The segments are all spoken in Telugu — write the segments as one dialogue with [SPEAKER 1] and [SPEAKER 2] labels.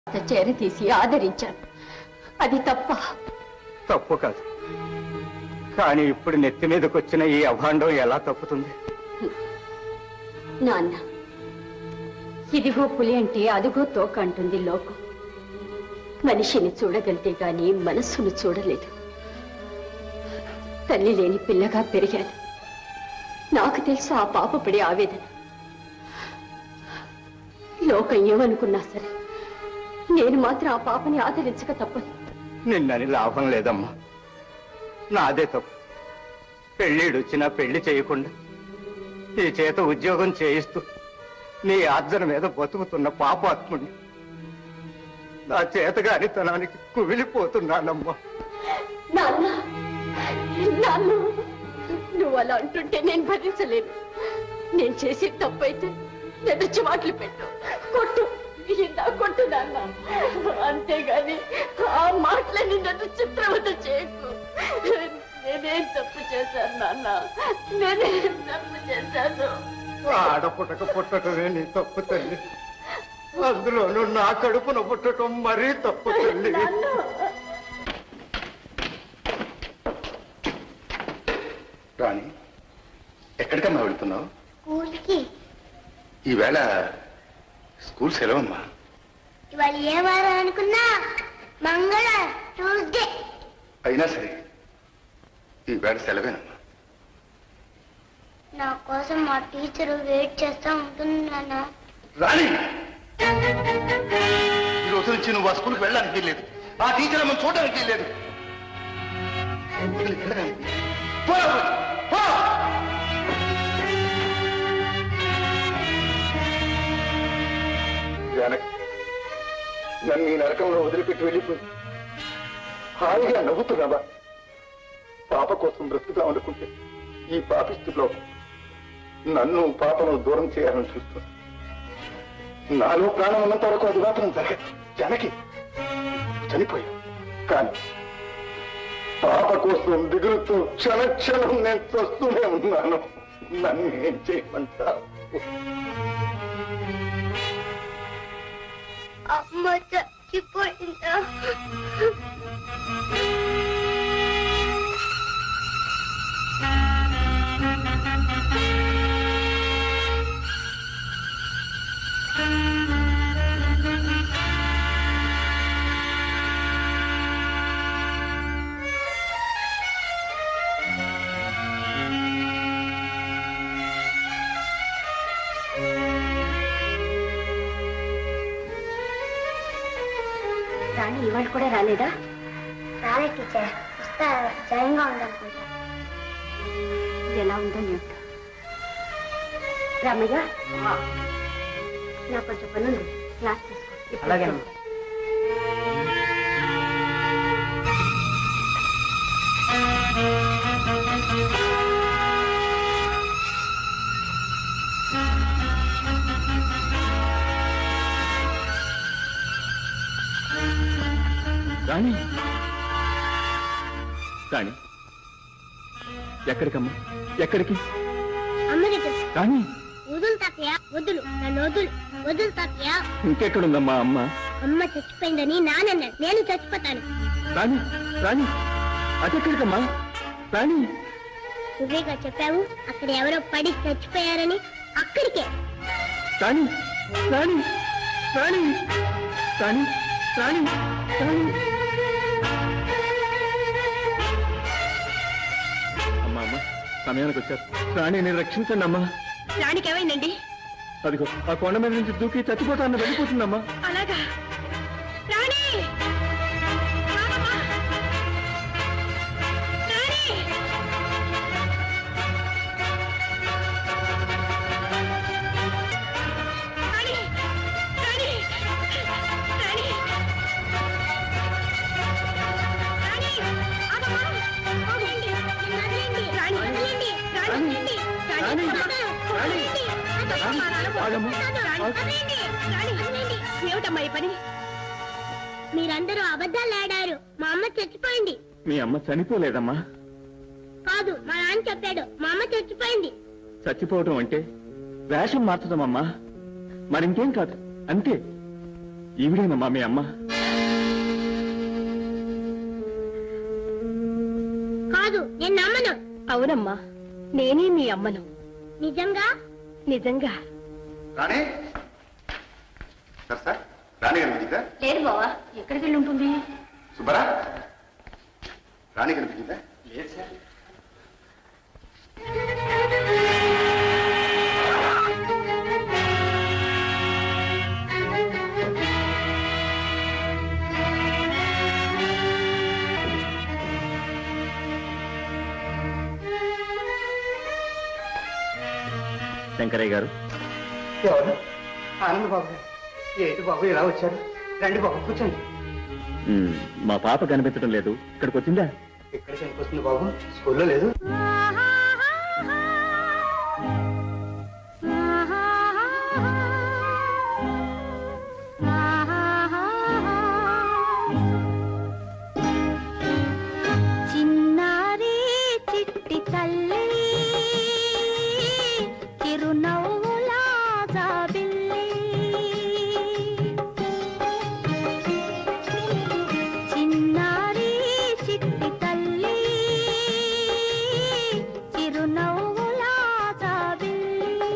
[SPEAKER 1] చేరతీసి ఆదరించాను అది తప్ప
[SPEAKER 2] తప్పు కాదు కానీ ఇప్పుడు నెత్తి మీదకి వచ్చిన ఈ అభాండం ఎలా తప్పుతుంది
[SPEAKER 1] నాన్న ఇదిగో పులి అంటే అదిగో తోక అంటుంది లోకం మనిషిని చూడగలితే గాని మనస్సును చూడలేదు తల్లి లేని పిల్లగా పెరిగాను నాకు తెలుసు ఆ పాపపడే ఆవేదన లోకం ఏమనుకున్నా సరే నేను మాత్రం ఆ పాపని ఆదరించక తప్పదు
[SPEAKER 2] నిన్నని లాభం లేదమ్మా నాదే తప్పు పెళ్ళిడు వచ్చినా పెళ్లి చేయకుండా ఈ చేత ఉద్యోగం చేయిస్తూ నీ ఆర్జన మీద బతుకుతున్న పాపాత్ముని నా చేతగానితనానికి కుమిలిపోతున్నానమ్మా
[SPEAKER 1] నాన్న నాన్న నువ్వు అలా అంటుంటే నేను భరించలేను నేను చేసే తప్పైతే ఎదుర్చి మాటలు పెట్టు కొట్టు ఇందా కొట్టు నాన్న అంతేగాని ఆ మాటలని నన్ను చిత్రవత చేయకు నేనేం తప్పు చేశాను నాన్న నేనేం తప్పు చేశాను
[SPEAKER 2] ఆడపుట్టక పుట్టటమే నీ తప్పు తల్లి అందులోనూ నా కడుపున పుట్టటం మరీ తప్పు తల్లి
[SPEAKER 1] నాన్న
[SPEAKER 3] రాణి ఎక్కడికమ్మా వెళ్తున్నావు
[SPEAKER 4] స్కూల్కి
[SPEAKER 3] ఈవేళ స్కూల్ సెలవమ్మా
[SPEAKER 4] ఇవాళ ఏ వారం అనుకున్నా మంగళ ట్యూస్డే
[SPEAKER 3] అయినా సరే ఈవేళ సెలవేనమ్మా
[SPEAKER 4] నా కోసం మా టీచర్ వెయిట్ చేస్తా ఉంటుంది నాన్న
[SPEAKER 3] రాణి ఈ రోజు నుంచి నువ్వు ఆ స్కూల్కి వెళ్ళడానికి లేదు ఆ టీచర్ అమ్మని చూడడానికి లేదు వదిలి వెళ్ళడానికి. పో, పో. జానకి నన్ను ఈ నరకంలో వదిలిపెట్టి వెళ్ళిపోయి హాయిగా నవ్వుతున్నావా పాప కోసం బ్రతుకుతాం అనుకుంటే ఈ పాపిస్తులో నన్ను పాపను దూరం చేయాలని చూస్తున్నా నాలో ప్రాణం ఉన్నంత వరకు అది మాత్రం జరగదు జనకి చనిపోయా కానీ పాప కోసం దిగులుతూ క్షణ క్షణం నేను చూస్తూనే ఉన్నాను నన్ను ఏం చేయమంటా
[SPEAKER 4] అమ్మ చచ్చిపోయిందా
[SPEAKER 1] రాణి ఇవాళ కూడా రాలేదా
[SPEAKER 4] రాలే టీచర్ వస్తా జయంగా ఉందనుకుంటా
[SPEAKER 1] ఎలా ఉందో ఏమిటో రామయ్య నాకు కొంచెం పనుంది క్లాస్ తీసుకో ఇప్పుడు
[SPEAKER 2] అలాగేనమ్మా.
[SPEAKER 5] రాణి రాణి ఎక్కడికమ్మా ఎక్కడికి
[SPEAKER 4] అమ్మ దగ్గర
[SPEAKER 5] రాణి
[SPEAKER 4] వదులు తాతయ్య వదులు నన్ను వదులు వదులు తాతయ్య
[SPEAKER 5] ఇంకెక్కడుందమ్మా అమ్మ
[SPEAKER 4] అమ్మ చచ్చిపోయిందని నానన్నాడు నేను చచ్చిపోతాను
[SPEAKER 5] రాణి రాణి అదెక్కడికమ్మా రాణి
[SPEAKER 4] నువ్వేగా చెప్పావు అక్కడ ఎవరో పడి చచ్చిపోయారని అక్కడికే
[SPEAKER 5] రాణి రాణి రాణి రాణి రాణి రాణి అమ్మా అమ్మ సమయానికి వచ్చారు రాణిని రక్షించండి అమ్మా
[SPEAKER 1] రాణికి ఏమైందండి
[SPEAKER 5] అదిగో ఆ కొండ మీద నుంచి దూకి చచ్చిపోతాను వెళ్ళిపోతుందమ్మా
[SPEAKER 1] అలాగా రాణి రామమ్మా! రాణి! రాణి! రాణి! రాణి! రాణి! ఆగమ్మా! ఆగండి! వదిలేయండి! రాణి, వదిలేయండి! రాణి, వదిలేయండి! రాణి,
[SPEAKER 5] రాణి!
[SPEAKER 1] వదిలేయండి! అమ్మా, నాన్న,
[SPEAKER 5] ఆగమ్మా.
[SPEAKER 1] రాణి, వదిలేయండి! రాణి, వదిలేయండి! ఏమిటమ్మా ఈ పని
[SPEAKER 4] మీరందరూ అబద్ధాలు ఆడారు మా అమ్మ చచ్చిపోయింది
[SPEAKER 5] మీ అమ్మ చనిపోలేదమ్మా
[SPEAKER 4] కాదు మా నాన్న చెప్పాడు మా అమ్మ చచ్చిపోయింది
[SPEAKER 5] చచ్చిపోవటం అంటే వేషం మార్చడం అమ్మా మరింకేం కాదు అంతే ఈవిడేనమ్మా మీ అమ్మ
[SPEAKER 4] కాదు నేను నమ్మను
[SPEAKER 1] అవునమ్మా నేనే మీ అమ్మను
[SPEAKER 4] నిజంగా
[SPEAKER 1] నిజంగా
[SPEAKER 3] రాణి సార్ సార్ రాణి కనిపించిందా
[SPEAKER 1] లేదు బావా ఎక్కడికి వెళ్ళి ఉంటుంది
[SPEAKER 3] సుబ్బరా రాణి కనిపించిందా లేదు సార్
[SPEAKER 5] శంకరయ్య గారు
[SPEAKER 2] ఎవరు ఆనంద్ బాబు ఏంటి బాబు ఇలా వచ్చారు రండి బాబు కూర్చోండి
[SPEAKER 5] ఉమ్, మా పాప కనిపించడం లేదు ఇక్కడికి వచ్చిందా
[SPEAKER 2] ఎక్కడికి వస్తుంది బాబు స్కూల్లో లేదు
[SPEAKER 4] చిన్నారి చిట్టి తల్లి చిరునవ్వులా జాబిల్లి చిన్నారి చిట్టి తల్లి చిరునవ్వులా జాబిల్లి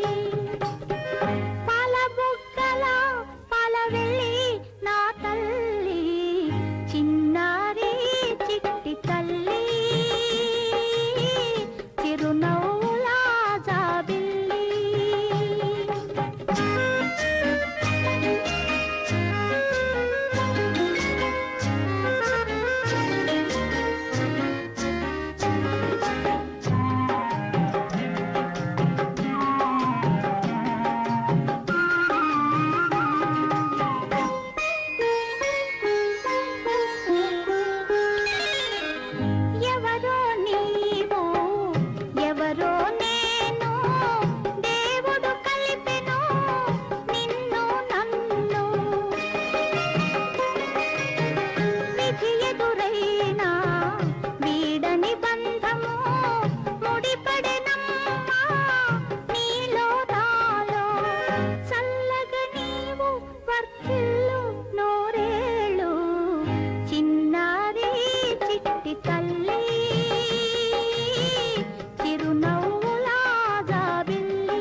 [SPEAKER 4] పాల బుగ్గల పాల వెళ్ళి నా తల్లి చిన్నారి చిట్టి తల్లి చిరునవ్వులా జాబిల్లి ఎవరో నీవు ఎవరో నేను దేవుడు కలిపెను నిన్ను నన్ను విధి ఎదురైనా వీడని బంధము ముడిపడెనమ్మా నీలో నాలో చల్లగా నీవు వర్తిల్లు నోరేళ్ళు చిన్నారి చిట్టి తల్లి చిరునవ్వులా జాబిల్లి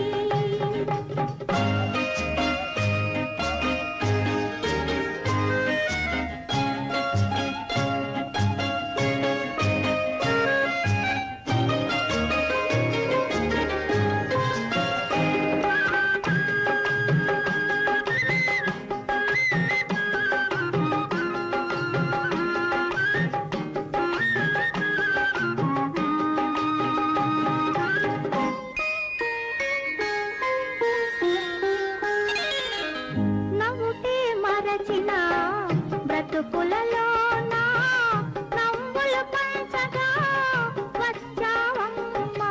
[SPEAKER 4] నవ్వుటే మరచిన బ్రతుకులలోన నవ్వులు పంచగా వచ్చావమ్మా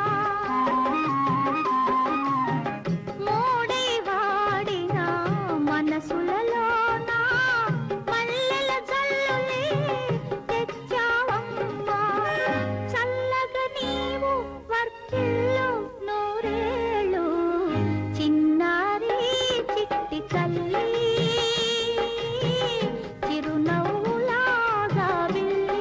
[SPEAKER 4] మూడై వాడిన మనసులలోన మల్లెల జల్లులే తెచ్చావమ్మా చల్లగా నీవు వర్తిల్లు నూరేళ్ళు చిన్నారి చిట్టి తల్లి చిరునవ్వులా జాబిల్లి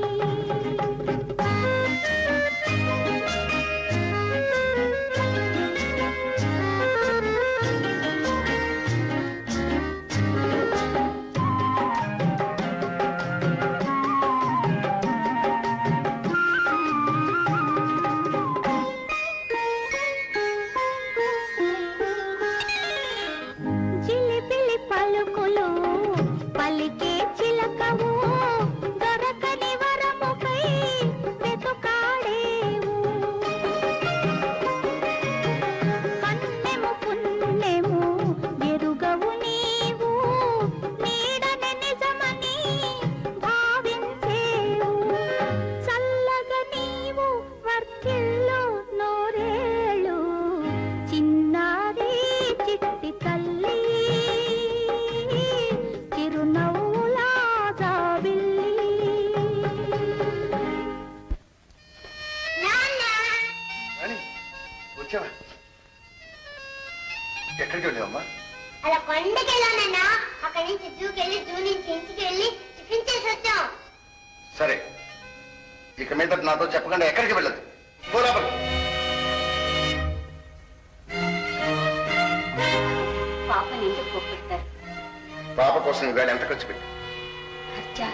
[SPEAKER 4] చిలిపిలి పలుకులు పలికే చిలకవు దొరకని వరముకై వెతుకాడేవు కన్నెము పున్నెము ఎరుగవు నీవు నీడని నిజమని భావించేవు చల్లగా నీవు వర్తిల్లు నోరేళ్ళు చిన్నారి చిట్టి తల్లి చిరునవ్వులా వెళ్ళి జూ నుంచి ఇంటికి వెళ్ళి టిఫిన్ చేసి వచ్చాం
[SPEAKER 3] సరే ఇక మీద నాతో చెప్పకుండా ఎక్కడికి వెళ్ళదు పోరాపలు
[SPEAKER 1] పాపని ఎందుకు కోపెడతారు
[SPEAKER 3] పాప కోసం ఈవేళ ఎంత ఖర్చు పెట్టి
[SPEAKER 1] ఖర్చా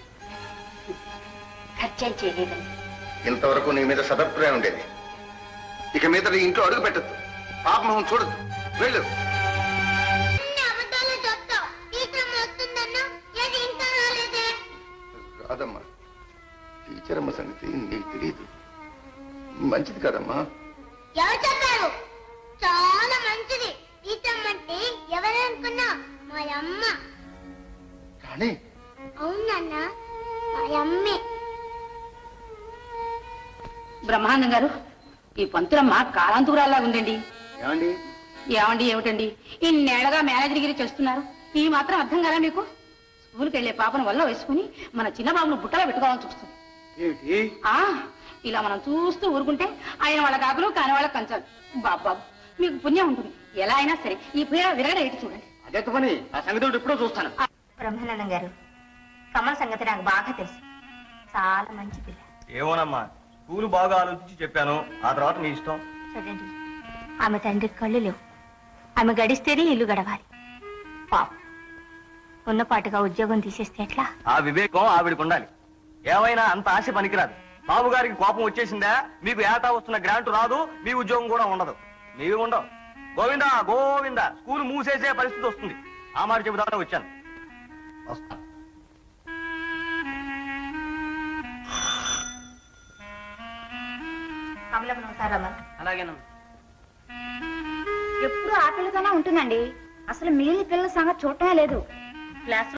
[SPEAKER 1] ఖర్చా చేయలేదండి
[SPEAKER 3] ఇంతవరకు నీ మీద సదభిప్రాయం ఉండేది ఇక మీద నీ ఇంట్లో అడుగు పెట్టద్దు పాప మొహం చూడదు వెళ్ళు
[SPEAKER 4] అన్ని అబద్ధాలు చెప్తావు టీచర్ వస్తుందన్నా ఏది ఇంకా రాలేదే
[SPEAKER 3] రాదమ్మా టీచర్ అమ్మ సంగతి నీకు తెలియదు మంచిది కదమ్మా
[SPEAKER 4] ఎవరు చెప్పారు చాలా మంచిది టీచర్ అంటే ఎవరనుకున్నా మా అమ్మ
[SPEAKER 3] కానీ
[SPEAKER 4] అవునన్నా మా అమ్మే
[SPEAKER 6] బ్రహ్మానందం గారు ఈ పంతులమ్మ కాలాంతుకురాల్లా ఉందండి
[SPEAKER 3] ఏమండి
[SPEAKER 6] ఏమండి ఏమిటండి ఇన్నేళ్లగా మేనేజర్గిరి చేస్తున్నారు ఈ మాత్రం అర్థం కదా మీకు స్కూల్కి వెళ్లే పాపను వల్ల వేసుకుని మన చిన్న బాబును బుట్టలో పెట్టుకోవాలని చూస్తుంది
[SPEAKER 2] ఏమిటి
[SPEAKER 6] ఆ ఇలా మనం చూస్తూ ఊరుకుంటే ఆయన వాళ్ళ కాకులు కాని వాళ్ళ కంచాలు బాబు బాబు మీకు పుణ్యం ఉంటుంది ఎలా అయినా సరే ఈ పీడ విరగడ ఎటు చూడండి
[SPEAKER 2] అదే పని ఆ సంగతి ఎప్పుడో చూస్తాను
[SPEAKER 7] బ్రహ్మానందం గారు కమల సంగతి నాకు బాగా తెలుసు చాలా మంచి పిల్ల
[SPEAKER 8] ఏమోనమ్మా స్కూల్ బాగా ఆలోచించి చెప్పాను ఆ తర్వాత మీ ఇష్టం
[SPEAKER 7] చూడండి ఆమె తండ్రి కళ్ళు లేవు ఆమె గడిస్తేనే ఇల్లు గడవాలి పాప ఉన్నపాటుగా ఉద్యోగం తీసేస్తే ఎట్లా
[SPEAKER 8] ఆ వివేకం ఆవిడకు ఉండాలి ఏమైనా అంత ఆశ పనికిరాదు బాబు గారికి కోపం వచ్చేసిందా మీకు ఏటా వస్తున్న గ్రాంట్ రాదు మీ ఉద్యోగం కూడా ఉండదు మీవి ఉండవు గోవిందా గోవిందా స్కూల్ మూసేసే పరిస్థితి వస్తుంది ఆ మాట చెబుదామని వచ్చాను
[SPEAKER 3] వస్తా
[SPEAKER 7] కమలం ఒకసారమ్మా
[SPEAKER 8] అలాగేనమ్మా
[SPEAKER 7] ఎప్పుడు ఆ పిల్లతోనే ఉంటుందండి అసలు మిగిలిన పిల్లల సంగతి చూడటమే లేదు క్లాస్